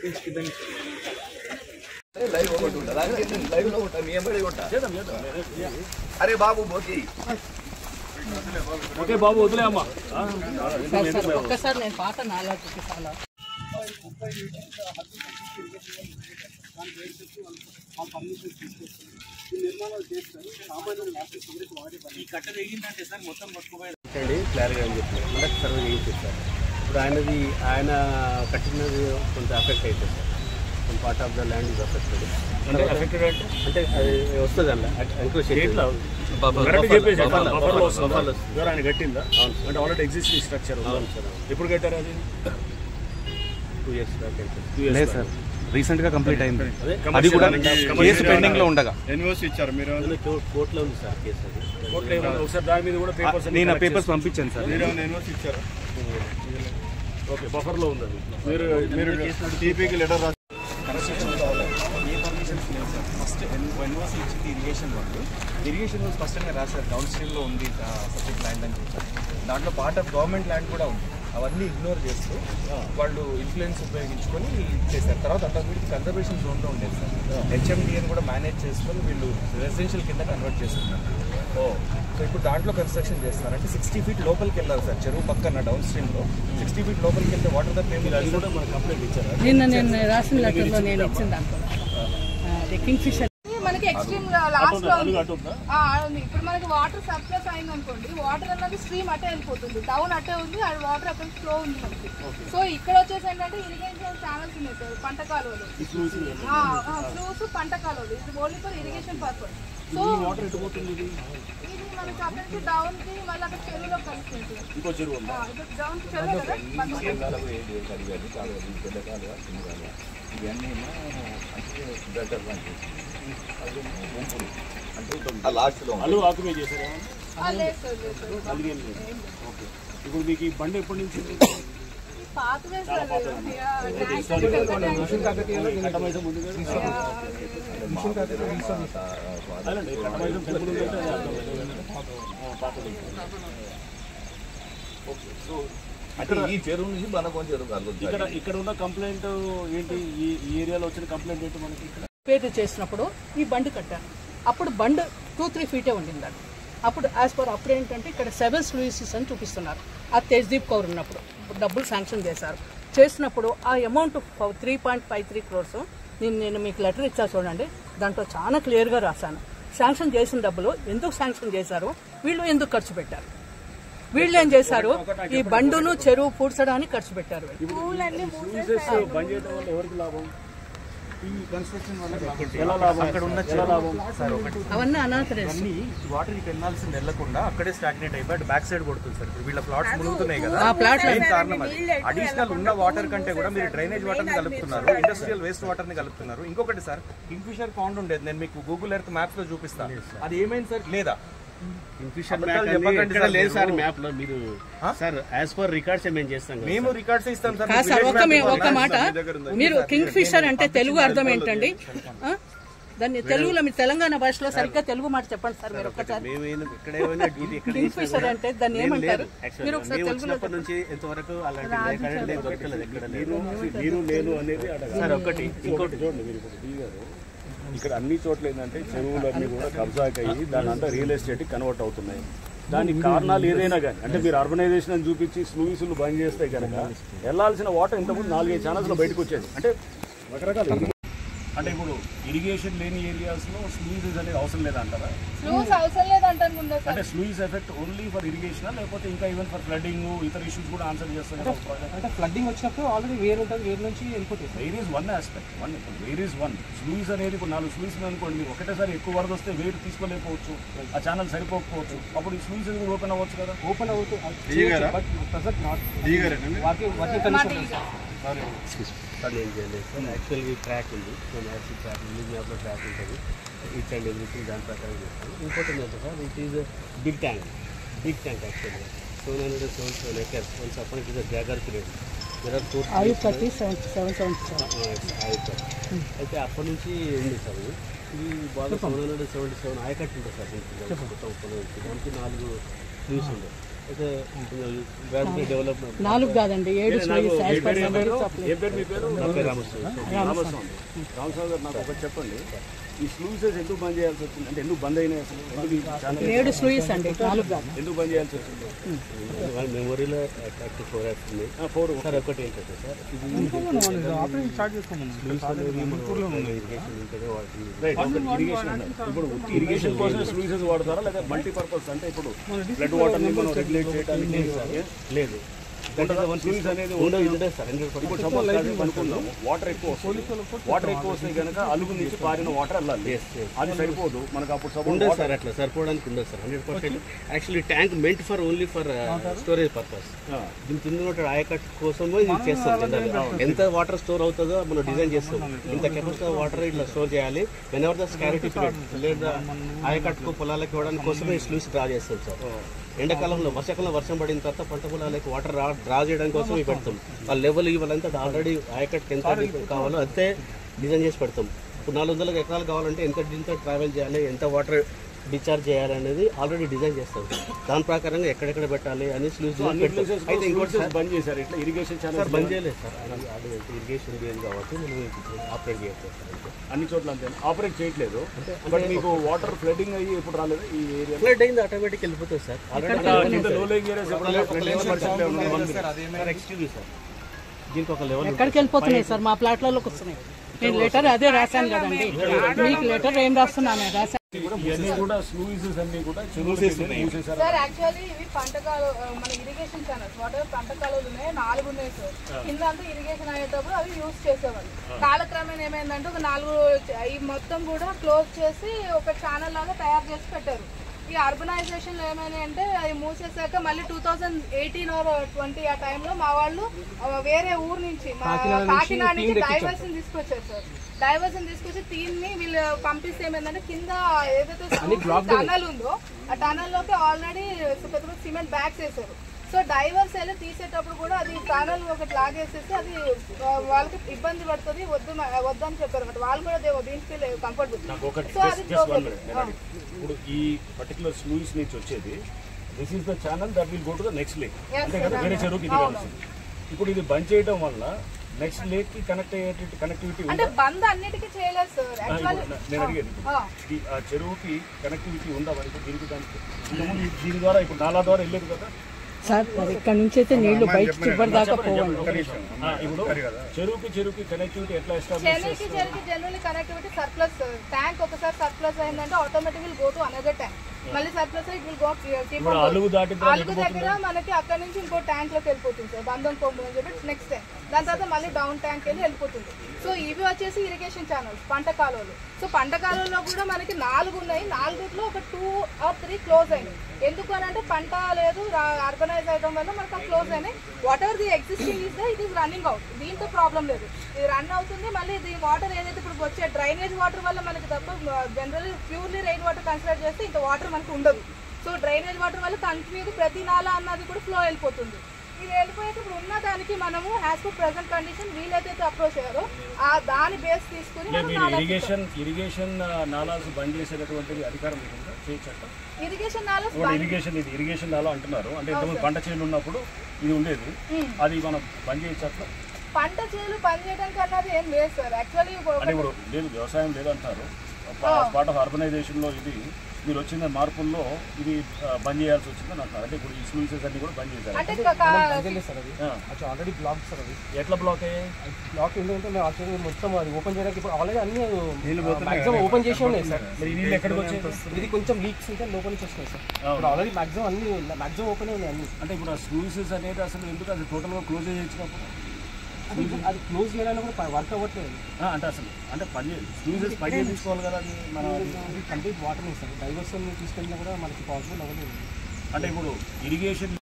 Live ఒకటి ఉంటుంది అలాగే లైవ్ లో ఉంటా మీ ఎంబడి ఉంటా అరే బాబు బోకి ఓకే బాబు వదిలే అమ్మా సార్ సార్ ఒక్కసారి నేను పాత నాలా చూపిస్తాను అండి క్లియర్గా అని చెప్పి మళ్ళీ సర్వే చేయించారు సార్ ఇప్పుడు ఆయనది ఆయన కట్టినది కొంత ఎఫెక్ట్ అవుతుంది సార్ కొంత part of the land is affected అంటే affected అంటే? అంటే అది వస్తుంది అలా ఎంక్రోచ్ ఎట్లా? కరెక్ట్ చెప్పేసి ఎట్లా? బఫర్లో వస్తుందా? ఎవరు ఆయన కట్టిందా అంటే ఆల్రెడీ ఎగ్జిస్టింగ్ స్ట్రక్చర్ ఎప్పుడు కట్టారు అది టూ ఇయర్స్ బ్యాక్ లేదు సార్ రీసెంట్ గా కంప్లీట్ అయింది Commercial అది కూడా అంటే కేసు commercial పెండింగ్ లో ఉండగా ఎన్ఓసి ఇచ్చారు మీరు కోర్టులో ఉంది సార్ కేసు అది కోర్టులో ఏమన్నా ఒకసారి దాని మీద కూడా పేపర్స్ నేను ఆ పేపర్స్ పంపించాను సార్ ఎన్ఓసి ఇచ్చారు ఓకే బఫర్లో ఉంది అది మీరు మీరు టీపీకి లెటర్ రాసి ఏ పర్మిషన్స్ లేవు సార్ ఫస్ట్ ఎన్ఓసి ఇచ్చింది ఇరిగేషన్ వాళ్ళు ఇరిగేషన్ వాళ్ళు స్పష్టంగా రాశారు డౌన్ స్ట్రీమ్లో ఉంది సబ్జెక్ట్ ల్యాండ్ అని చెప్పారు దాంట్లో పార్ట్ ఆఫ్ గవర్నమెంట్ ల్యాండ్ కూడా ఉంది అవన్నీ ఇగ్నోర్ చేస్తూ వాళ్ళు ఇన్ఫ్లుయెన్స్ ఉపయోగించుకొని చేశారు తర్వాత అంత వీటికి కన్జర్వేషన్ జోన్లో ఉండేది సార్ హెచ్ఎండిఎన్ కూడా మేనేజ్ చేసుకొని వీళ్ళు రెసిడెన్షియల్ కింద కన్వర్ట్ చేస్తున్నారు ఓ సో ఇప్పుడు దాంట్లో కన్స్ట్రక్షన్ చేస్తున్నారు అంటే సిక్స్టీ ఫీట్ లోపలికి వెళ్ళాలి సార్ చెరువు పక్కన డౌన్ స్ట్రీమ్లో సిక్స్టీ ఫీట్ లోపలికి వెళ్తే వాటర్ ద పేమెంట్ అది కూడా మన కంప్లైంట్ ఇచ్చారు నిన్న నేను రాసిన లెటర్లో నేను ఇచ్చిన దాంట్లో అది కింగ్ ఫిషర్ మనకి ఎక్స్ట్రీమ్ లాస్ట్ లో ఉంది అటు ఉందా? ఆ, ఉంది ఇప్పుడు మనకి వాటర్ సర్ప్లస్ అయింది అనుకోండి వాటర్ అన్నది స్ట్రీమ్ అట్టే వెళ్ళిపోతుంది డౌన్ అట్టే ఉంది ఆ వాటర్ అక్కడ ఫ్లో ఉంది మనకి సో ఇక్కడ వచ్చేసి ఏంటంటే ఇరిగేషన్ ఛానల్స్ ఉన్నాయి సార్ పంట కాలువలు ఫ్లూస్ పంట కాలువలు ఇది only for irrigation purpose so water ఎటు పోతుంది ఇది ఇది మనకి అక్కడ నుంచి డౌన్ కి మళ్ళీ అక్కడ చెరువులో కలుస్తుంది ఇంకో చెరువు ఉందా డౌన్ చెరువు కదా మనకి కాలువ ఏడు అడిగారు కాలువ ఈ పెద్ద కాలువ చిన్న కాలువ ఇవన్నీ అంటే బెటర్ అది గుంపులు అంటే లాస్ట్ లో అల్లు ఆక్యుపై చేశారు ఆ, లేదు సార్ లేదు సార్ అది ఏం లేదు ఓకే ఇప్పుడు మీకు ఈ బండి ఎప్పటి నుంచి ఉంది? పాతదే సార్ యా, ట్యాంక్ అది పెద్ద ట్యాంక్. కట్టమైతే ముందు కదా? అదండి, కట్టమైతే టెంపుల్ ఉంది అంటే అది అర్థం. ఆ, పాతది. ఓకే సో అంటే ఈ చెరువు నుంచి బనకొండ చెరువు కలుగుతుంది ఇక్కడ ఇక్కడ ఉన్న కంప్లైంట్ ఏంటి ఈ ఈ ఏరియాలో వచ్చిన కంప్లైంట్ ఏంటి మనకి పేరు చేసినప్పుడు ఈ బండ్ కట్టాను అప్పుడు బండ్ టూ త్రీ ఫీటే ఉండిందండి అప్పుడు యాజ్ పర్ అప్పుడు ఏంటంటే ఇక్కడ సెవెన్ లూయిసెస్ అని చూపిస్తున్నారు ఆ తేజ్దీప్ కౌర్ ఉన్నప్పుడు డబ్బులు శాంక్షన్ చేశారు చేసినప్పుడు ఆ amount three point five three crores నేను నేను మీకు లెటర్ ఇచ్చా చూడండి దాంట్లో చాలా క్లియర్గా రాశాను శాంక్షన్ చేసిన డబ్బులు ఎందుకు శాంక్షన్ చేశారు వీళ్ళు ఎందుకు ఖర్చు పెట్టారు వీళ్ళు ఏం చేశారు ఈ బండును చెరువు పూడ్చడానికి ఖర్చు పెట్టారు వీళ్ళు. యూజెస్ బంద్ చేయడం వల్ల ఎవరికి లాభం ఈ కన్స్ట్రక్షన్ వల్ల ఎలా లాభం అక్కడ ఉన్న ఎలా లాభం అవన్నీ అనాథరేస్ అన్ని వాటర్ ఇటు వెళ్ళాల్సింది వెళ్ళకుండా అక్కడే స్టాగ్నేట్ అయిపోయి అటు బ్యాక్ సైడ్ కొడుతుంది సార్ ఇప్పుడు వీళ్ళ ప్లాట్స్ మునుగుతున్నాయి కదా ఆ ప్లాట్ మెయిన్ కారణం అది అడిషనల్ ఉన్న వాటర్ కంటే కూడా మీరు డ్రైనేజ్ వాటర్ ని కలుపుతున్నారు ఇండస్ట్రియల్ వేస్ట్ వాటర్ ని కలుపుతున్నారు ఇంకొకటి సార్ కింగ్ఫిషర్ పౌండ్ ఉండేది నేను మీకు గూగుల్ ఎర్త్ మ్యాప్స్ లో చూపిస్తాను అది ఏమైంది సార్ లేదా కింగ్ఫిషర్ అబద్ధాలు మ్యాప్ చెప్పకండి ఎక్కడ సార్ లేదు సార్ మీరు. మ్యాప్ లో మీరు సార్ యాజ్ పర్ రికార్డ్స్ మేము చేస్తాం కదా మేము రికార్డ్స్ ఇస్తాం సార్ కాదు సార్ ఒక మీ- ఒక మాట మీరు కింగ్ ఫిషర్ అంటే తెలుగు అర్థం ఏంటండి ఆ? దాన్ని తెలుగులో మీ తెలంగాణ భాషలో సరిగ్గా తెలుగు మాట చెప్పండి సార్ మీరు ఒక్కసారి మేమేమైనా ఇక్కడ ఏమైనా ఇది ఎక్కడ కింగ్ చేసినా ఫిషర్ కూడా అంటే దాన్ని మేము ఏమంటారు లేదు. Actually, మీరు ఒకసారి మేము తెలుగులో వచ్చినప్పటి నుంచి ఎంతవరకు అలాంటి రికార్డ్ లేదు దొరకలేదు ఎక్కడ లేదు మీరు నేను అనేది అడగాలి సార్ ఒకటి ఇంకోటి చూడండి మీరు ఇప్పుడు టీ గారు ఇక్కడ అన్ని చోట్ల ఏంటంటే చెరువులన్నీ కూడా కబ్జాకి అయ్యి దాని అంతా రియల్ ఎస్టేట్ కన్వర్ట్ అవుతున్నాయి దానికి కారణాలు ఏదైనా కానీ అంటే మీరు అర్బనైజేషన్ అని చూపించి స్లూయిసులు బంద్ చేస్తే కనుక వెళ్ళాల్సిన వాటర్ ఇంతకుముందు నాలుగైదు ఛానల్స్లో బయటకు వచ్చేది అంటే రకరకాల అంటే ఇప్పుడు ఇరిగేషన్ లేని ఏరియాస్లో స్లూయిసెస్ అనేది అవసరం లేదంటారా ఫ్లూస్ అవసరం లేదంటాను ముందు సార్ అంటే sluice effect only for irrigation లేకపోతే ఇంకా ఈవెన్ ఫర్ ఫ్లడింగ్ ఇతర ఇష్యూస్ కూడా ఆన్సర్ చేస్తారు కదా ప్రాజెక్ట్ అంటే ఫ్లడ్డింగ్ వచ్చినప్పుడు ఆల్రెడీ వేరు ఉంటుంది వేరు నుంచి వెళ్ళిపోతుంది weir is one aspect one weir is one sluice అనేది ఇప్పుడు నాలుగు స్లూయిస్ అనుకోండి మీరు ఒకటేసారి ఎక్కువ వరద వస్తే వెయిట్ తీసుకోలేకపోవచ్చు ఆ ఛానల్ సరిపోకపోవచ్చు అప్పుడు ఈ స్లూయిస్ కూడా ఓపెన్ అవ్వచ్చు కదా ఓపెన్ అవుతుంది బట్ ప్రజెంట్ నాట్ వాటి వాటి కండిషన్ సార్ నేను చేయలేదు సార్ యాక్చువల్గా ఈ ట్రాక్ ఉంది నేను యాక్చువల్ ట్రాక్ ఉంది మ్యాప్లో ట్రాక్ ఉంటుంది ఈచ్ అండ్ ఎవ్రీథింగ్ దాని ప్రకారం చేస్తాను ఇంకోటి ఏంటంటే sir it is big tank big tank యాక్చువల్గా seven hundred seven seven acres once అప్పటి ఇట్ ఇస్ జాగర్ పీరియడ్ దెర్ ఆర్ టూ ఐదు థర్టీ సెవెన్ సెవెన్ సెవెన్ అయితే అప్పటి నుంచి ఉంది సార్ ఇది ఇది బాగా సెవెన్ హండ్రెడ్ సెవెంటీ సెవెన్ ఆయకట్టు ఉంటుంది సార్ దీనికి మొత్తం పొలం నుంచి. దానికి నాలుగు స్లీవ్స్ ఉంటాయి అయితే గ్రాడ్యుయేట్ డెవలప్మెంట్ నాలుగు కాదండి ఏడు నాకు స్లూయిస్ మీ యాజ్ పర్ పేరు ఏం పేరు? సప్లై ఏం పేరు మీ పేరు రామస్వామి రామస్వామి రామస్వామి గారు నాకు ఒకటి చెప్పండి ఈ స్లూసెస్ ఎందుకు బంద్ చేయాల్సి వచ్చింది అంటే ఎందుకు బంద్ అయినాయి అసలు ఎందుకు ఈ ఛానల్ ఏడు స్లూయిస్ అండి నాలుగు కాదు ఎందుకు బంద్ చేయాల్సి వచ్చింది వాళ్ళ మెమొరీలో అట్రాక్ట్ ఫోర్ యాప్స్ ఉన్నాయి ఫోర్ సార్ ఒకటి ఏంటంటే సార్ ఇది ఆపరేషన్ స్టార్ట్ చేసుకోమన్నాను ఇరిగేషన్ ఉంటేనే వాడుతుంది రైట్ ఇరిగేషన్ అన్నారు ఇప్పుడు ఇరిగేషన్ కోసం స్లూసెస్ వాడతారా లేదా మల్టీపర్పస్ అంటే ఇప్పుడు బ్లడ్ వాటర్ ని మనం రెగ్యులేట్ చేయడానికి లేదు స్లూస్ అనేది ఉండదు ఉండదు సార్ హండ్రెడ్ ఇప్పుడు సపోజ్ అనుకుందాం వాటర్ ఎక్కువ వస్తుంది వాటర్ ఎక్కువ వస్తే కనుక అలుగు నుంచి పారిన వాటర్ వెళ్ళాలి అది సరిపోదు మనకు అప్పుడు సపోజ్ ఉండదు సార్ అట్లా సరిపోవడానికి ఉండదు sir hundred percent actually tank meant for only for storage purpose దీని కింద ఉన్న ఆయకట్ కోసమే ఇది చేస్తాం జనరల్గా ఎంత వాటర్ స్టోర్ అవుతుందో మనం డిజైన్ చేస్తాం ఇంత కెపాసిటీ వాటర్ ఇట్లా స్టోర్ చేయాలి whenever the scarcity period లేదా ఆయకట్టుకు పొలాలకు ఇవ్వడానికి కోసమే స్లూస్ డ్రా చేస్తాం సార్ ఎండాకాలంలో వర్షాకాలంలో వర్షం పడిన తర్వాత పంట పొలాలకు వాటర్ రా డ్రా చేయడం కోసం ఇవి పెడతాం ఆ లెవెల్ ఇవ్వాలంటే ఆల్రెడీ ఆయకట్టుకి ఎంత కావాలో అంతే డిజైన్ చేసి పెడతాం ఇప్పుడు నాలుగు వందల ఎకరాలు కావాలంటే ఎంత ఎంత ట్రావెల్ చేయాలి ఎంత వాటర్ డిశ్చార్జ్ చేయాలి అనేది ఆల్రెడీ డిజైన్ చేస్తాం దాని ప్రకారంగా ఎక్కడెక్కడ పెట్టాలి అని స్లూస్ అయితే ఇంకోటి సార్ బంద్ చేశారు ఇట్లా ఇరిగేషన్ సార్ ఛానల్ బంద్ చేయలేదు సార్ అది అది ఇరిగేషన్ లేదు కాబట్టి మనం ఆపరేట్ చేయట్లేదు సార్ అంతే. అన్ని చోట్ల అంతే ఆపరేట్ చేయట్లేదు బట్ మీకు వాటర్ ఫ్లడింగ్ అయ్యి ఎప్పుడు రాలేదు ఈ ఏరియా ఫ్లడ్ అయింది ఆటోమేటిక్ వెళ్ళిపోతుంది సార్ ఆల్రెడీ కింద లో లేయింగ్ ఏరియాస్ ఎప్పుడు ఫ్లడింగ్ పరిస్థితి ఉండదు సార్ ఎక్స్క్యూజ్ సార్ దీనికి ఒక లెవెల్ ఎక్కడికి వెళ్ళిపోతున్నాయి సార్ మా ప్లాట్లలోకి వస్తున్నాయి నేను లెటర్ అదే రాశాను కదండి మీకు లెటర్ ఏం రాస్తున్నాను రాశాను ఇవన్నీ కూడా స్లూయిసెస్ అన్ని కూడా చెరువులు మూసేశారు సార్ యాక్చువల్లీ ఇవి పంట కాలు మన ఇరిగేషన్ ఛానల్స్ వాట్ ఎవర్ పంట కాలువలు ఉన్నాయి నాలుగు ఉన్నాయి సార్ కింద అంతా ఇరిగేషన్ అయ్యేటప్పుడు అవి యూజ్ చేసేవాళ్ళు కాలక్రమేణా ఏమైందంటే ఒక నాలుగు ఈ మొత్తం కూడా క్లోజ్ చేసి ఒక ఛానల్ లాగా తయారు చేసి పెట్టారు ఈ అర్బనైజేషన్ ఏమైనా అంటే అది మూసేసాక మళ్ళీ two thousand eighteen or twenty ఆ టైంలో మా వాళ్ళు ఆ, వేరే ఊరు నుంచి మా కాకినాడ నుంచి డైవర్షన్ తీసుకొచ్చారు సార్ డైవర్షన్ తీసుకొచ్చి టీమ్ ని వీళ్ళు పంపిస్తే ఏమైందంటే కింద ఏదైతే టనల్ ఉందో ఆ టనల్ లోకి ఆల్రెడీ పెద్ద పెద్ద సిమెంట్ బ్యాగ్స్ వేసారు సో డైవర్స్ వెళ్ళి తీసేటప్పుడు కూడా అది టనల్ ఒకటి లాగేసేసి అది ఆ, వాళ్ళకి ఇబ్బంది పడుతుంది వద్దు మ- వద్దని చెప్పారు అనమాట వాళ్ళు కూడా దే దీనికి కంఫర్టబుల్ నాకు ఒకటి సో అది జస్ట్ వన్ close. మినిట్ ఇప్పుడు ఈ పర్టికులర్ స్లూయిస్ నుంచి వచ్చేది this is the channel that will go to the next lake Yes, అంతే sir. కదా వేరే చెరువుకి ఇది కావాల్సింది ఇప్పుడు ఇది బంద్ చేయడం వల్ల నెక్స్ట్ లేక్ కి కనెక్ట్ అయ్యే కనెక్టివిటీ అంటే ఉందా బంద్ అన్నిటికీ చేయలేదు సార్ ఆ, యాక్చువల్లీ ఇప్పుడు నేను అడిగేది ఆ. ఈ ఆ చెరువుకి కనెక్టివిటీ ఉందా మరి ఇప్పుడు దీనికి దానికి ఇంతకుముందు ఈ- దీని ద్వారా ఇప్పుడు నాలా ద్వారా వెళ్ళేది కదా సార్ మరి ఇక్కడ నుంచి అయితే నీళ్లు బయట చివరి దాకా పోవండి ఆ, ఇప్పుడు చెరువుకి చెరువుకి కనెక్టివిటీ ఎట్లా ఎస్టాబ్లిష్ చెన్నైకి చెరువుకి జనరల్లీ కనెక్టివిటీ సర్ప్లస్ ట్యాంక్ ఒకసారి సర్ప్లస్ అయిందంటే automatic will go to another tank మళ్ళీ సర్ప్లస్ ఇట్ విల్ గో ఇప్పుడు అలుగు దాటి అలుగు దగ్గర మనకి అక్కడ నుంచి ఇంకో ట్యాంక్ లోకి వెళ్ళిపోతుంది సార్ బంధం కొండు అని చెప్పి నెక్స్ట్ టైం దాని తర్వాత మళ్ళీ డౌన్ ట్యాంక్ వెళ్ళి వెళ్ళిపోతుంది సో ఇవి వచ్చేసి ఇరిగేషన్ ఛానల్స్ పంట కాలువలు సో పంట కాలువలో కూడా మనకి నాలుగు ఉన్నాయి నాలుగిట్లో ఒక టూ ఆర్ త్రీ క్లోజ్ అయినాయి ఎందుకు అని అంటే పంట లేదు అర్బనైజ్ అవడం వల్ల మనకు క్లోజ్ అయినాయి whatever the existing is it is running out దీంతో ప్రాబ్లం లేదు ఇది రన్ అవుతుంది మళ్ళీ ఇది వాటర్ ఏదైతే ఇప్పుడు వచ్చే డ్రైనేజ్ వాటర్ వల్ల మనకి తప్ప general purely rain water consider చేస్తే ఇంత వాటర్ మనకు ఉండదు సో డ్రైనేజ్ వాటర్ వల్ల కంటిన్యూ ప్రతి నాల అన్నది కూడా ఫ్లో వెళ్ళిపోతుంది ఇది వెళ్ళిపోయాక ఇప్పుడు ఉన్న దానికి మనము యాజ్ పర్ ప్రెసెంట్ కండిషన్ వీలైతే అప్రోచ్ అయ్యారో ఆ దాని బేస్ తీసుకుని మనం మీరు నాలా ఇరిగేషన్ ఇరిగేషన్ నాలాస్ బంద్ చేసేటటువంటి అధికారం మీకు ఉందా చేయొచ్చట ఇరిగేషన్ నాలా ఇప్పుడు ఇరిగేషన్ ఇది ఇరిగేషన్ నాలా అంటున్నారు అంటే ఇంతకుముందు పంట చేను ఉన్నప్పుడు ఇది ఉండేది అది మనం బంద్ చేయొచ్చు అట్లా పంట చేలు పని చేయడానికి అన్నది ఏం లేదు సార్ యాక్చువల్లీ అంటే ఇప్పుడు లేదు వ్యవసాయం లేదంటారు పార్ట్ ఆఫ్ అర్బనైజేషన్ లో ఇది మీరు వచ్చిన మార్పుల్లో ఇది ఆ, బంద్ చేయాల్సి వచ్చింది నాకు అంటే ఇప్పుడు ఈ స్లూసెస్ అన్ని కూడా బంద్ చేశారు అంటే క- కా- సార్ అది ఆ, అచ్చా ఆల్రెడీ బ్లాక్ సార్ అది ఎట్లా బ్లాక్ అయ్యాయి బ్లాక్ ఏంటంటే మేము యాక్చువల్లీ మొత్తం అది ఓపెన్ చేయడానికి ఇప్పుడు ఆల్రెడీ అన్ని మాక్సిమం ఓపెన్ చేసి ఉన్నాయి సార్ మరి ఈ నీళ్ళు ఎక్కడికి వచ్చాయి ఇది కొంచెం లీక్స్ ఇంకా లోపల నుంచి వస్తున్నాయి సార్ ఇప్పుడు ఆల్రెడీ మాక్సిమం అన్ని మాక్సిమం ఓపెన్ ఉన్నాయి అన్ని అంటే ఇప్పుడు ఆ స్లూసెస్ అనేది అసలు ఎందుకు అది టోటల్గా క్లోజ్ చేయించినప్పుడు అది అది క్లోజ్ చేయడానికి కూడా వర్క్ అవ్వట్లేదు ఆ, అంటే అసలు అంటే పని స్లూసెస్ పని చేయించుకోవాలి కదా అది మన అది కంప్లీట్ వాటర్ సార్ డైవర్షన్ తీసుకెళ్ళినా కూడా మనకి పాసిబుల్ అవ్వలేదు అంటే ఇప్పుడు ఇరిగేషన్